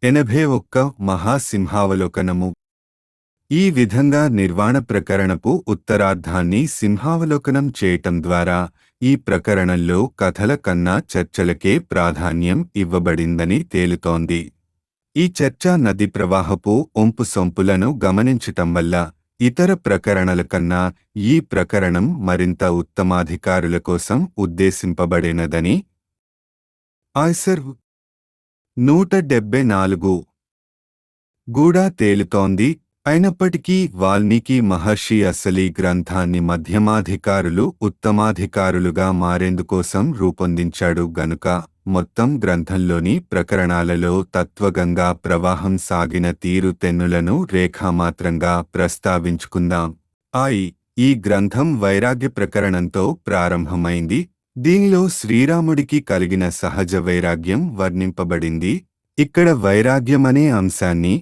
ఎనభై ఒక్క మహాసింహావలోకనము ఈ విధంగా నిర్వాణ ప్రకరణపు ఉత్తరార్ధాన్ని సింహావలోకనం చేయటం ద్వారా ఈ ప్రకరణంలో కథల కన్నా చర్చలకే ప్రాధాన్యం ఇవ్వబడిందని తేలుతోంది ఈ చర్చా నది ప్రవాహపు ఒంపు సొంపులను గమనించటం వల్ల ఇతర ప్రకరణల కన్నా ఈ ప్రకరణం మరింత ఉత్తమాధికారుల కోసం ఉద్దేశింపబడినదని ఆయ్సర్ నూట డెబ్బై నాలుగు గూడా తేలుతోంది అయినప్పటికీ వాల్మీకి మహర్షి అసలీ గ్రంథాన్ని మధ్యమాధికారులు ఉత్తమాధికారులుగా మారేందుకోసం రూపొందించాడు గనుక మొత్తం గ్రంథంలోని ప్రకరణాలలో తత్వగంగా ప్రవాహం సాగిన తీరు తెన్నులను రేఖామాత్రంగా ప్రస్తావించుకుందాం ఆయి ఈ గ్రంథం వైరాగ్య ప్రకరణంతో ప్రారంభమైంది దీనిలో శ్రీరాముడికి కలిగిన సహజ వైరాగ్యం వర్ణింపబడింది ఇక్కడ వైరాగ్యమనే అంశాన్ని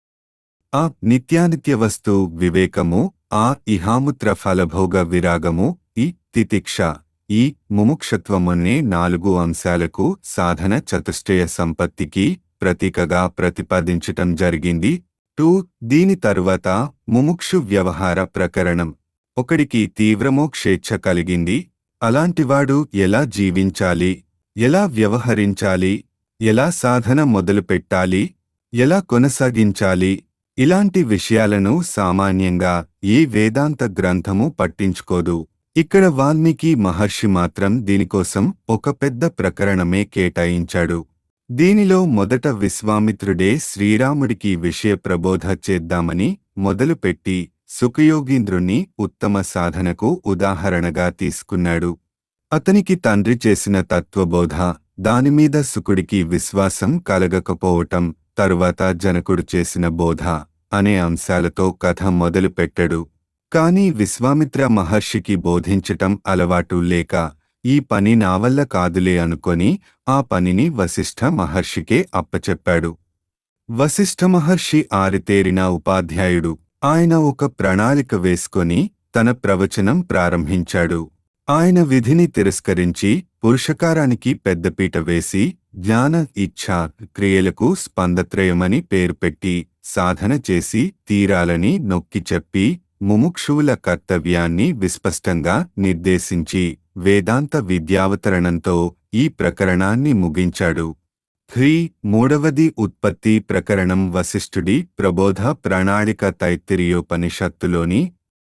ఆ నిత్యానిత్య వస్తు వివేకము ఆ ఇహాముత్ర ఫలభోగ విరాగము ఈ తితిక్ష ఈ ముముక్షత్వమనే నాలుగు అంశాలకు సాధన చతుష్టయ సంపత్తికి ప్రతీకగా ప్రతిపాదించటం జరిగింది టూ దీని తరువాత ముముక్షు వ్యవహార ప్రకరణం ఒకడికి తీవ్రమోక్షేచ్ఛ కలిగింది అలాంటివాడు ఎలా జీవించాలి ఎలా వ్యవహరించాలి ఎలా సాధన మొదలుపెట్టాలి ఎలా కొనసాగించాలి ఇలాంటి విషయాలను సామాన్యంగా ఏ వేదాంత గ్రంథము పట్టించుకోదు ఇక్కడ వాల్మీకి మహర్షి మాత్రం దీనికోసం ఒక పెద్ద ప్రకరణమే కేటాయించాడు దీనిలో మొదట విశ్వామిత్రుడే శ్రీరాముడికి విషయ ప్రబోధ చేద్దామని మొదలుపెట్టి సుఖయోగీంద్రుణ్ణి ఉత్తమ సాధనకు ఉదాహరణగా తీసుకున్నాడు అతనికి తండ్రి చేసిన తత్వబోధ దానిమీద సుకుడికి విశ్వాసం కలగకపోవటం తరువాత జనకుడు చేసిన బోధ అనే అంశాలతో కథ మొదలుపెట్టడు కాని విశ్వామిత్ర మహర్షికి బోధించటం అలవాటు లేక ఈ పని నా వల్ల కాదులే అనుకొని ఆ పనిని వశిష్ఠ మహర్షికే అప్పచెప్పాడు వశిష్ఠ మహర్షి ఆరితేరిన ఉపాధ్యాయుడు ఆయన ఒక ప్రణాళిక వేసుకొని తన ప్రవచనం ప్రారంభించాడు ఆయన విధిని తిరస్కరించి పురుషకారానికి పెద్దపీట వేసి జ్ఞాన ఇచ్ఛ క్రియలకు స్పందత్రయమని పేరు పెట్టి సాధన చేసి తీరాలని నొక్కి చెప్పి ముముక్షువుల కర్తవ్యాన్ని విస్పష్టంగా నిర్దేశించి వేదాంత విద్యావతరణంతో ఈ ప్రకరణాన్ని ముగించాడు త్రీ మూడవది ఉత్పత్తి ప్రకరణం వశిష్ఠుడి ప్రబోధ ప్రణాళిక తైత్తిరియోపనిషత్తులోని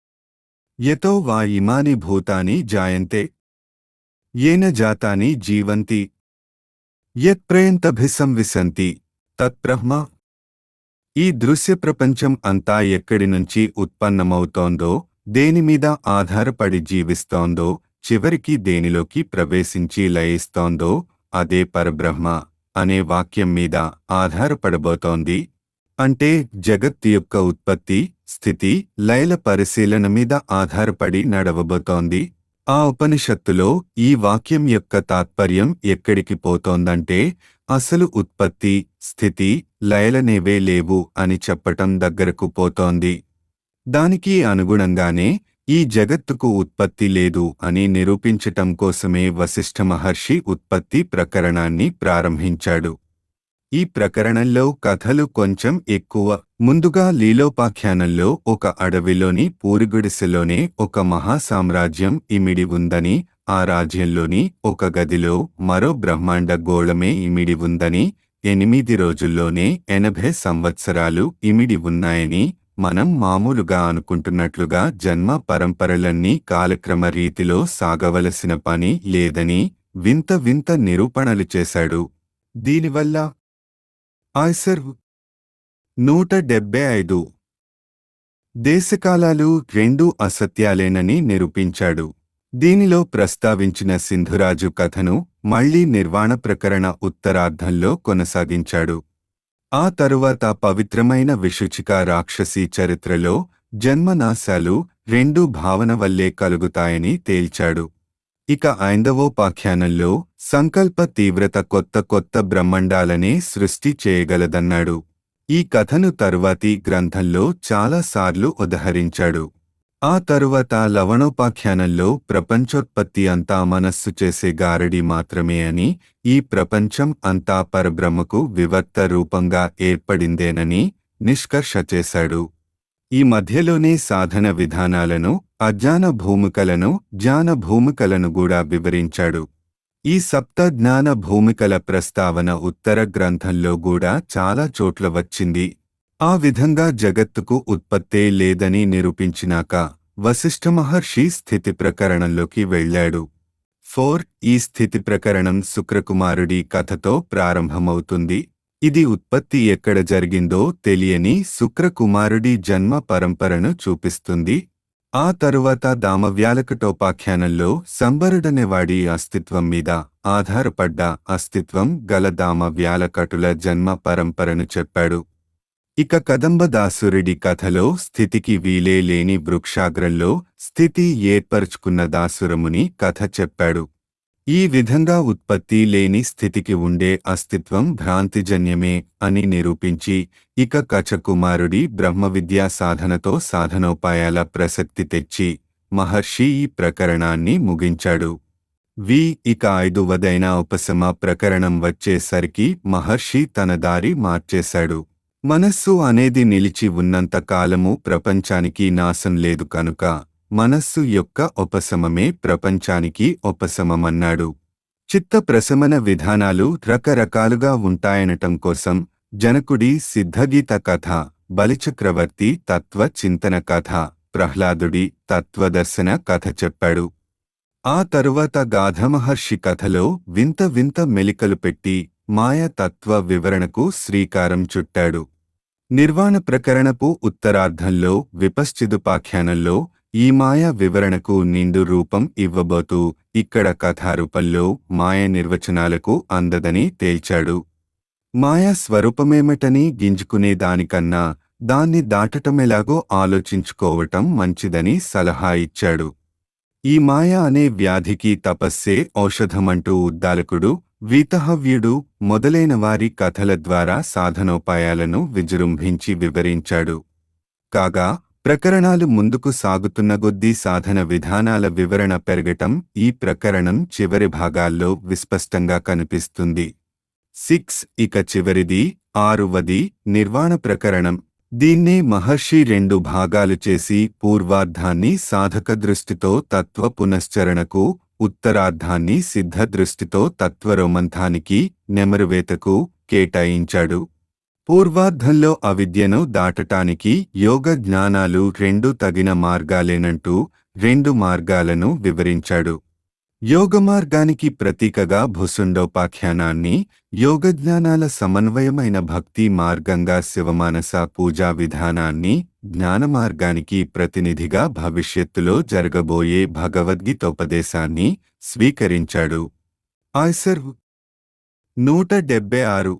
యతో వా ఇమాని భూతాని జాయంతే ఏన జాతాని జీవంతి యత్ప్రయంతభిసంవిశంతి తత్బ్రహ్మ ఈ దృశ్య ప్రపంచం అంతా ఎక్కడి నుంచి ఉత్పన్నమవుతోందో దేనిమీద ఆధారపడి జీవిస్తోందో చివరికి దేనిలోకి ప్రవేశించి లయిస్తోందో అదే పరబ్రహ్మ అనే వాక్యం మీద ఆధారపడబోతోంది అంటే జగత్తు యొక్క ఉత్పత్తి స్థితి లయల పరిశీలన మీద ఆధారపడి నడవబోతోంది ఆ ఉపనిషత్తులో ఈ వాక్యం యొక్క తాత్పర్యం ఎక్కడికి పోతోందంటే అసలు ఉత్పత్తి స్థితి లయలనేవే లేవు అని చెప్పటం దగ్గరకు పోతోంది దానికి అనుగుణంగానే ఈ జగత్తుకు ఉత్పత్తి లేదు అని నిరూపించటం కోసమే వశిష్ఠ మహర్షి ఉత్పత్తి ప్రకరణాన్ని ప్రారంభించాడు ఈ ప్రకరణంలో కథలు కొంచెం ఎక్కువ ముందుగా లీలోపాఖ్యానంలో ఒక అడవిలోని పూరిగుడిసెలోనే ఒక మహాసామ్రాజ్యం ఇమిడి ఉందని ఆ రాజ్యంలోని ఒక గదిలో మరో బ్రహ్మాండ గోళమే ఇమిడి ఉందని ఎనిమిది రోజుల్లోనే ఎనభై సంవత్సరాలు ఇమిడి ఉన్నాయని మనం మామూలుగా అనుకుంటున్నట్లుగా జన్మ పరంపరలన్నీ కాలక్రమ రీతిలో సాగవలసిన పని లేదని వింత వింత నిరూపణలు చేశాడు దీనివల్ల ఆయ్సర్ నూట డెబ్బై ఐదు దేశకాలాలు రెండూ అసత్యాలేనని నిరూపించాడు దీనిలో ప్రస్తావించిన సింధురాజు కథను మళ్లీ నిర్వాణ ప్రకరణ ఉత్తరార్ధంలో కొనసాగించాడు ఆ తరువాత పవిత్రమైన విశుచిక రాక్షసీ చరిత్రలో జన్మనాశాలు రెండూ భావన వల్లే కలుగుతాయని తేల్చాడు ఇక ఐందవోపాఖ్యానంలో సంకల్ప తీవ్రత కొత్త కొత్త బ్రహ్మండాలనే సృష్టి చేయగలదన్నాడు ఈ కథను తరువాతి గ్రంథంలో చాలాసార్లు ఉదహరించాడు ఆ తరువాత లవణోపాఖ్యానంలో ప్రపంచోత్పత్తి అంతా మనస్సు చేసే గారడి మాత్రమే అని ఈ ప్రపంచం అంతా పరబ్రహ్మకు వివర్త రూపంగా ఏర్పడిందేనని నిష్కర్ష చేశాడు ఈ మధ్యలోనే సాధన విధానాలను అజ్ఞాన భూమికలను జ్ఞాన భూమికలను కూడా వివరించాడు ఈ సప్త జ్ఞాన భూమికల ప్రస్తావన ఉత్తర గ్రంథంలో కూడా చాలా చోట్ల వచ్చింది ఆ విధంగా జగత్తుకు ఉత్పత్తే లేదని నిరూపించినాక వశిష్ఠ మహర్షి స్థితి ప్రకరణంలోకి వెళ్ళాడు ఫోర్ ఈ స్థితి ప్రకరణం శుక్రకుమారుడి కథతో ప్రారంభమవుతుంది ఇది ఉత్పత్తి ఎక్కడ జరిగిందో తెలియని శుక్రకుమారుడి జన్మ పరంపరను చూపిస్తుంది ఆ తరువాత దామవ్యాలకటోపాఖ్యానంలో సంబరుడనేవాడి అస్తిత్వం మీద ఆధారపడ్డ అస్తిత్వం గల దామవ్యాలకటుల జన్మ పరంపరను చెప్పాడు ఇక కదంబదాసురుడి కథలో స్థితికి వీలే లేని వృక్షాగ్రంలో స్థితి ఏర్పరుచుకున్న దాసురముని కథ చెప్పాడు ఈ విధంగా ఉత్పత్తి లేని స్థితికి ఉండే అస్తిత్వం భ్రాంతిజన్యమే అని నిరూపించి ఇక కచకుమారుడి బ్రహ్మవిద్యా సాధనతో సాధనోపాయాల ప్రసక్తి తెచ్చి మహర్షి ఈ ప్రకరణాన్ని ముగించాడు వి ఇక ఐదువదైన ఉపశమ ప్రకరణం వచ్చేసరికి మహర్షి తన దారి మార్చేశాడు మనస్సు అనేది నిలిచి ఉన్నంత కాలము ప్రపంచానికి నాశం లేదు కనుక మనస్సు యొక్క ఉపశమమే ప్రపంచానికి ఉపశమమన్నాడు చిత్త ప్రశమన విధానాలు రకరకాలుగా ఉంటాయనటం కోసం జనకుడి సిద్ధగీత కథ బలిచక్రవర్తి తత్వ చింతన కథ ప్రహ్లాదుడి తత్వదర్శన కథ చెప్పాడు ఆ తరువాత గాధమహర్షి కథలో వింత వింత మెలికలు పెట్టి మాయ తత్వ వివరణకు శ్రీకారం చుట్టాడు నిర్వాణ ప్రకరణపు ఉత్తరార్ధంలో విపశ్చిదుపాఖ్యానంలో ఈ మాయ వివరణకు నిండు రూపం ఇవ్వబోతూ ఇక్కడ కథారూపంలో మాయ నిర్వచనాలకు అందదని తేల్చాడు మాయా స్వరూపమేమిటని గింజుకునే దానికన్నా దాన్ని దాటటమెలాగో ఆలోచించుకోవటం మంచిదని సలహా ఇచ్చాడు ఈ మాయ అనే వ్యాధికి తపస్సే ఔషధమంటూ ఉద్దాలకుడు వీతహవ్యుడు మొదలైన వారి కథల ద్వారా సాధనోపాయాలను విజృంభించి వివరించాడు కాగా ప్రకరణాలు ముందుకు సాగుతున్న కొద్దీ సాధన విధానాల వివరణ పెరగటం ఈ ప్రకరణం చివరి భాగాల్లో విస్పష్టంగా కనిపిస్తుంది సిక్స్ ఇక చివరిది ఆరువది నిర్వాణ ప్రకరణం దీన్నే మహర్షి రెండు భాగాలు చేసి పూర్వార్ధాన్ని సాధక దృష్టితో తత్వ పునశ్చరణకు ఉత్తరార్ధాన్ని సిద్ధ దృష్టితో తత్వరోమంథానికి నెమరువేతకు కేటాయించాడు పూర్వార్ధంలో అవిద్యను దాటటానికి యోగ జ్ఞానాలు రెండు తగిన మార్గాలేనంటూ రెండు మార్గాలను వివరించాడు యోగమార్గానికి ప్రతీకగా భుసుండోపాఖ్యానాన్ని యోగజ్ఞానాల సమన్వయమైన భక్తి మార్గంగా శివమానస పూజా విధానాన్ని జ్ఞానమార్గానికి ప్రతినిధిగా భవిష్యత్తులో జరగబోయే భగవద్గీతోపదేశాన్ని స్వీకరించాడు ఆయ్సర్ నూట డెబ్బై ఆరు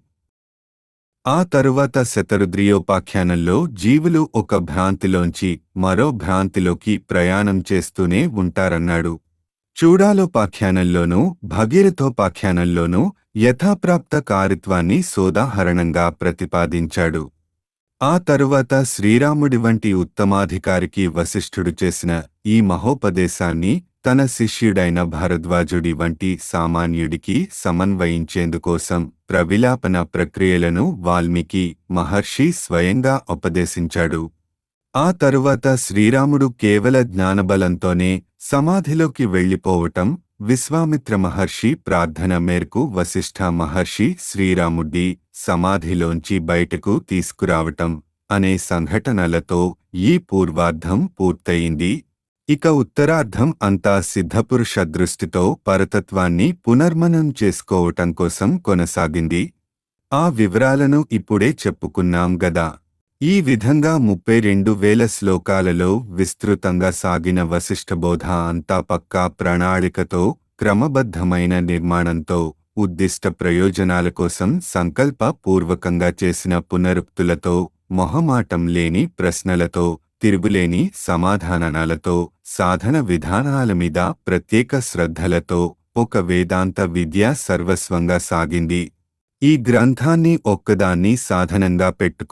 ఆ తరువాత శతరుద్రియోపాఖ్యానంలో జీవులు ఒక భ్రాంతిలోంచి మరో భ్రాంతిలోకి ప్రయాణం చేస్తూనే ఉంటారన్నాడు చూడాలోపాఖ్యానంలోనూ భగీరథోపాఖ్యానంలోనూ యథాప్రాప్త కారిత్వాన్ని సోదాహరణంగా ప్రతిపాదించాడు ఆ తరువాత శ్రీరాముడి వంటి ఉత్తమాధికారికి వశిష్ఠుడు చేసిన ఈ మహోపదేశాన్ని తన శిష్యుడైన భరద్వాజుడి వంటి సామాన్యుడికి సమన్వయించేందుకోసం ప్రవిలాపన ప్రక్రియలను వాల్మీకి మహర్షి స్వయంగా ఉపదేశించాడు ఆ తరువాత శ్రీరాముడు కేవల జ్ఞానబలంతోనే సమాధిలోకి వెళ్ళిపోవటం విశ్వామిత్ర మహర్షి ప్రార్థన మేరకు వశిష్ఠ మహర్షి శ్రీరాముడి సమాధిలోంచి బయటకు తీసుకురావటం అనే సంఘటనలతో ఈ పూర్వార్ధం పూర్తయింది ఇక ఉత్తరార్ధం అంతా సిద్ధపురుష దృష్టితో పరతత్వాన్ని పునర్మనం చేసుకోవటం కోసం కొనసాగింది ఆ వివరాలను ఇప్పుడే చెప్పుకున్నాం గదా ఈ విధంగా ముప్పై రెండు వేల శ్లోకాలలో విస్తృతంగా సాగిన వశిష్ఠబోధ అంతా పక్కా ప్రణాళికతో క్రమబద్ధమైన నిర్మాణంతో ఉద్దిష్ట ప్రయోజనాల కోసం సంకల్ప పూర్వకంగా చేసిన పునరుక్తులతో మొహమాటం లేని ప్రశ్నలతో తిరుగులేని సమాధానాలతో సాధన విధానాల మీద ప్రత్యేక శ్రద్ధలతో ఒక వేదాంత విద్య సర్వస్వంగా సాగింది ఈ గ్రంథాన్ని ఒక్కదాన్ని సాధనంగా పెట్టుకుని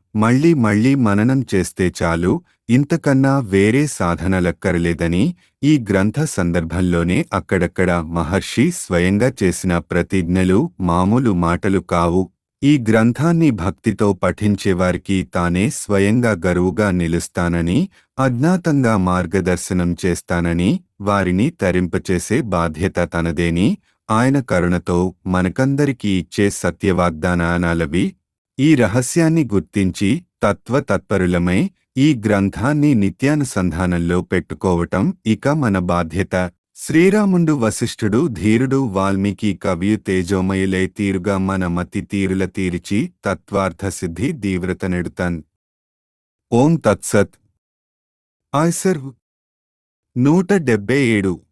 మళ్ళీ మళ్ళీ మననం చేస్తే చాలు ఇంతకన్నా వేరే సాధనలక్కరలేదని ఈ గ్రంథ సందర్భంలోనే అక్కడక్కడ మహర్షి స్వయంగా చేసిన ప్రతిజ్ఞలు మామూలు మాటలు కావు ఈ గ్రంథాన్ని భక్తితో పఠించేవారికి తానే స్వయంగా గరువుగా నిలుస్తానని అజ్ఞాతంగా మార్గదర్శనం చేస్తానని వారిని తరింపచేసే బాధ్యత తనదేని ఆయన కరుణతో మనకందరికీ ఇచ్చే సత్యవాగ్దానాలవి ఈ రహస్యాన్ని గుర్తించి తత్వ తత్పరులమై ఈ గ్రంథాన్ని నిత్యానుసంధానంలో పెట్టుకోవటం ఇక మన బాధ్యత శ్రీరాముండు వశిష్ఠుడు ధీరుడు వాల్మీకి కవియు తేజోమయులై తీరుగా మన మతి తీరుల తీరిచి తత్వార్థ సిద్ధి తీవ్రత నెడుతన్ ఓం తత్సత్ ఆయ్సర్ నూట డెబ్బై ఏడు